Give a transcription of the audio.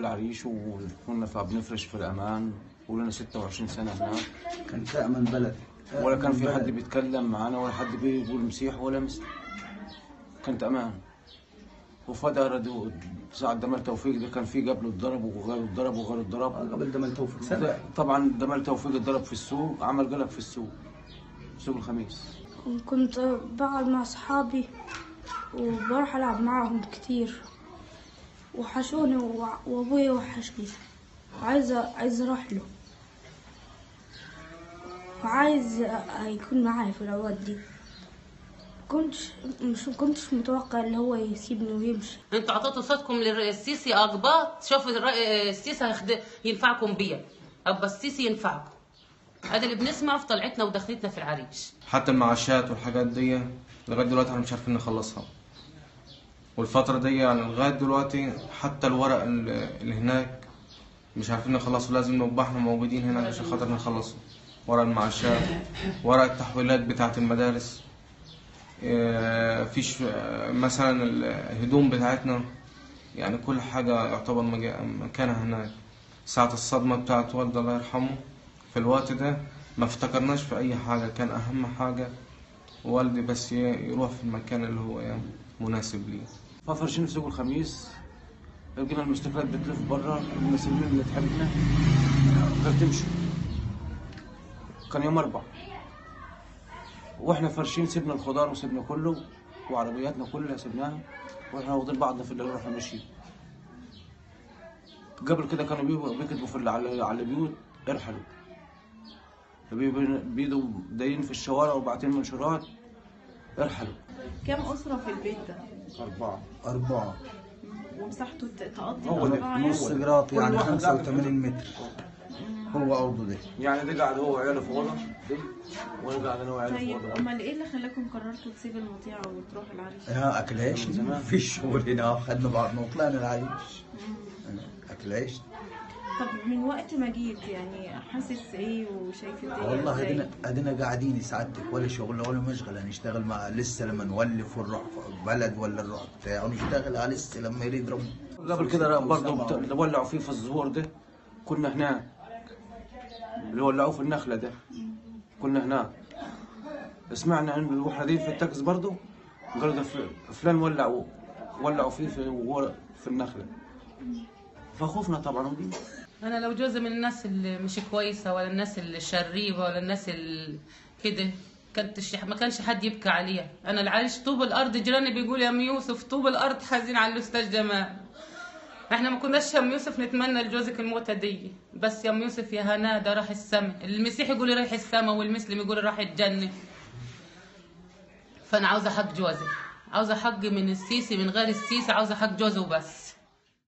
العريش وكنا في بنفرش في الامان ولنا 26 سنه هناك كان تأمن بلد ولا كان في تأمن حد بلد. بيتكلم معانا ولا حد بيقول مسيح ولا مسيح كانت امان وفجأة ردوا ساعة دمال توفيق ده كان في قبله اتضرب وغيره اتضرب وغيره اتضرب قبل ده ما توفيق سنة طبعا دمال توفيق اتضرب في السوق عمل قلق في السوق سوق الخميس كنت بقعد مع أصحابي وبروح ألعب معاهم كتير وحشوني وع- وأبويا وحشني وعايزة عايزة أروح له وعايز يكون معايا في الأوقات دي كنتش مش كنتش متوقع اللي هو يسيبني ويمشي انتوا عطيتوا صوتكم للسيسي اقباط شوفوا الر- السيسي هيخد- ينفعكم بيا ابا السيسي ينفعكم هذا اللي بنسمعه في طلعتنا ودخلتنا في العريش حتى المعاشات والحاجات دي لغايه دلوقتي احنا مش عارفين نخلصها والفترة دي يعني لغاية دلوقتي حتى الورق ال- اللي هناك مش عارفين نخلصه لازم نبقى احنا موجودين هناك عشان خاطر نخلصه ورق المعاشات ورق التحويلات بتاعة المدارس اه، فيش اه، مثلا الهدوم بتاعتنا يعني كل حاجة يعتبر مجا- مكانها هناك ساعة الصدمة بتاعت والدي الله يرحمه في الوقت ده ما افتكرناش في أي حاجة كان أهم حاجة والدي بس ي- يروح في المكان اللي هو يعني مناسب ليه ففرشين في سوق الخميس لقينا المستقبلات بتلف بره المسؤولين اللي تحبنا قال تمشوا كان يوم اربع واحنا فرشين سيبنا الخضار وسيبنا كله وعربياتنا كلها سيبناها واحنا واخدين بعضنا في الليل ورحنا ماشيين قبل كده كانوا بيبقوا- بيكتبوا في ال- على على البيوت ارحلوا بيبقوا- بيدوا دايين في الشوارع وبعتين منشورات ارحلوا كم أسرة في البيت ده؟ أربعة أربعة ومساحته ت- تقضي هو ده، الأربعة نص يعني؟ قراط يعني كل واحد 85 متر هو أوضه ده يعني ده قاعد هو وعياله في اوضه دي وانا قاعد انا وعيالي في طيب اوضه أمال إيه اللي خلاكم قررتوا تسيب المطيع وتروح العريش؟ ها أكل عيش في الشغل هنا خدنا بعضنا وطلعنا العريش أكل عيش طب من وقت ما جيت يعني حاسس إيه وشايف الدنيا والله إزاي؟ ادينا ادينا قاعدين سعادتك ولا شغل ولا مشغله نشتغل مع لسه لما نولف ونروح بلد ولا نروح بتاع ونشتغل على لسه لما يريد ربنا قبل كده برضه بت- اللي ولعوا فيه في الزهور ده كنا هناك اللي ولعوه في النخله ده كنا هناك سمعنا ان الوحدين في التاكس برضه قالوا ده فل- فلان ولعوا ولعوا فيه في وهو في النخله فخوفنا طبعا ودي انا لو جوزي من الناس اللي مش كويسه ولا الناس اللي شريبه ولا الناس اللي كده كانت الش- ما كانش حد يبكي عليها انا العريش طوب الارض جيراني بيقول يا ام يوسف طوب الارض حزين على الاستاذ جمال احنا ما كناش يا ام يوسف نتمنى لجوزك الموتة دي بس يا ام يوسف يا هنا ده راح السما المسيح يقول رايح السما والمسلم يقول راح الجنه فانا عاوزه حق جوزي عاوزه حق من السيسي من غير السيسي عاوزه حق جوزي وبس